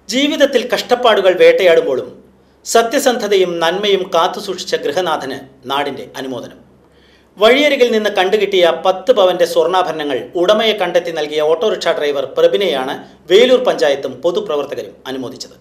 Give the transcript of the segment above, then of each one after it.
ജീവിതത്തിൽ കഷ്ടപ്പാടുകൾ വേട്ടയാടുമ്പോഴും സത്യസന്ധതയും നന്മയും കാത്തുസൂക്ഷിച്ച ഗൃഹനാഥന് നാടിന്റെ അനുമോദനം വഴിയരികിൽ നിന്ന് കണ്ടുകിട്ടിയ പത്ത് പവന്റെ സ്വർണ്ണാഭരണങ്ങൾ ഉടമയെ കണ്ടെത്തി നൽകിയ ഓട്ടോറിക്ഷ ഡ്രൈവർ പ്രഭിനെയാണ് വേലൂർ പഞ്ചായത്തും പൊതുപ്രവർത്തകരും അനുമോദിച്ചത്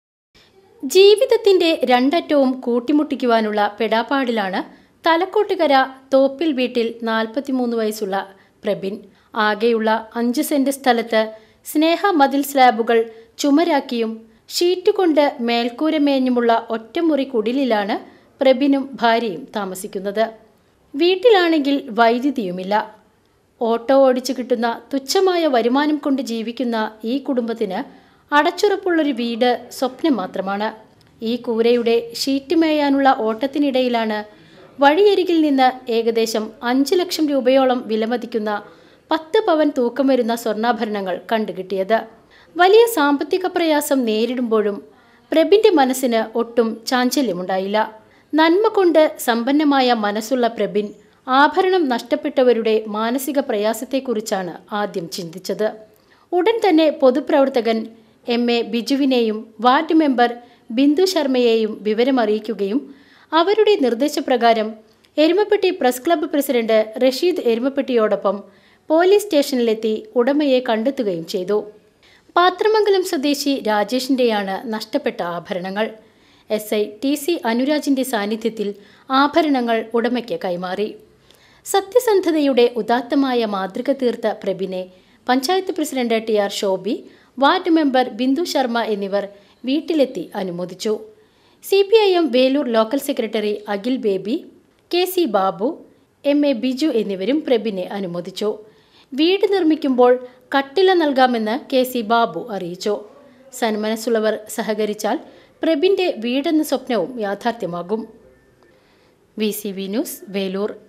ജീവിതത്തിന്റെ രണ്ടറ്റവും കൂട്ടിമുട്ടിക്കുവാനുള്ള പെടാപ്പാടിലാണ് തലക്കോട്ടുകര തോപ്പിൽ വീട്ടിൽ നാൽപ്പത്തിമൂന്ന് വയസ്സുള്ള പ്രബിൻ ആകെയുള്ള അഞ്ച് സെന്റ് സ്ഥലത്ത് സ്നേഹ മതിൽ സ്ലാബുകൾ ചുമരാക്കിയും ഷീറ്റ് കൊണ്ട് മേൽക്കൂര മേഞ്ഞുമുള്ള ഒറ്റമുറി കുടിലിലാണ് പ്രബിനും ഭാര്യയും താമസിക്കുന്നത് വീട്ടിലാണെങ്കിൽ വൈദ്യുതിയുമില്ല ഓട്ടോ ഓടിച്ചു കിട്ടുന്ന തുച്ഛമായ വരുമാനം കൊണ്ട് ജീവിക്കുന്ന ഈ കുടുംബത്തിന് അടച്ചുറപ്പുള്ളൊരു വീട് സ്വപ്നം മാത്രമാണ് ഈ കൂരയുടെ ഷീറ്റ് മേയാനുള്ള ഓട്ടത്തിനിടയിലാണ് വഴിയരികിൽ നിന്ന് ഏകദേശം അഞ്ച് ലക്ഷം രൂപയോളം വിലമതിക്കുന്ന പത്ത് പവൻ തൂക്കം വരുന്ന സ്വർണ്ണാഭരണങ്ങൾ കണ്ടുകിട്ടിയത് വലിയ സാമ്പത്തിക പ്രയാസം നേരിടുമ്പോഴും പ്രബിന്റെ മനസ്സിന് ഒട്ടും ചാഞ്ചല്യമുണ്ടായില്ല നന്മ കൊണ്ട് സമ്പന്നമായ മനസ്സുള്ള പ്രബിൻ ആഭരണം നഷ്ടപ്പെട്ടവരുടെ മാനസിക പ്രയാസത്തെക്കുറിച്ചാണ് ആദ്യം ചിന്തിച്ചത് ഉടൻ തന്നെ പൊതുപ്രവർത്തകൻ എം എ ബിജുവിനെയും വാർഡ് മെമ്പർ ബിന്ദു ശർമ്മയെയും വിവരമറിയിക്കുകയും അവരുടെ നിർദ്ദേശപ്രകാരം Erumapetty press club president Rasheed എരുമപ്പെട്ടിയോടൊപ്പം പോലീസ് സ്റ്റേഷനിലെത്തി ഉടമയെ കണ്ടെത്തുകയും ചെയ്തു പാത്രമംഗലം സ്വദേശി രാജേഷിൻ്റെയാണ് നഷ്ടപ്പെട്ട ആഭരണങ്ങൾ എസ് ഐ ടി സി അനുരാജിൻ്റെ സാന്നിധ്യത്തിൽ ആഭരണങ്ങൾ ഉടമയ്ക്ക് കൈമാറി സത്യസന്ധതയുടെ ഉദാത്തമായ മാതൃക തീർത്ത പ്രബിനെ panchayat president T R Shobi ward member Bindu Sharma എന്നിവർ വീട്ടിലെത്തി അനുമോദിച്ചു C P I M Velur local secretary Akhil Baby K C Babu M A Biju എന്നിവരും പ്രബിനെ അനുമോദിച്ചു വീട് നിർമ്മിക്കുമ്പോൾ കട്ടില നൽകാമെന്ന് കെ സി ബാബു അറിയിച്ചു സന്മനസ്സുള്ളവർ സഹകരിച്ചാൽ പ്രബിന്റെ വീടെന്ന സ്വപ്നവും യാഥാർത്ഥ്യമാകും V C V news Velur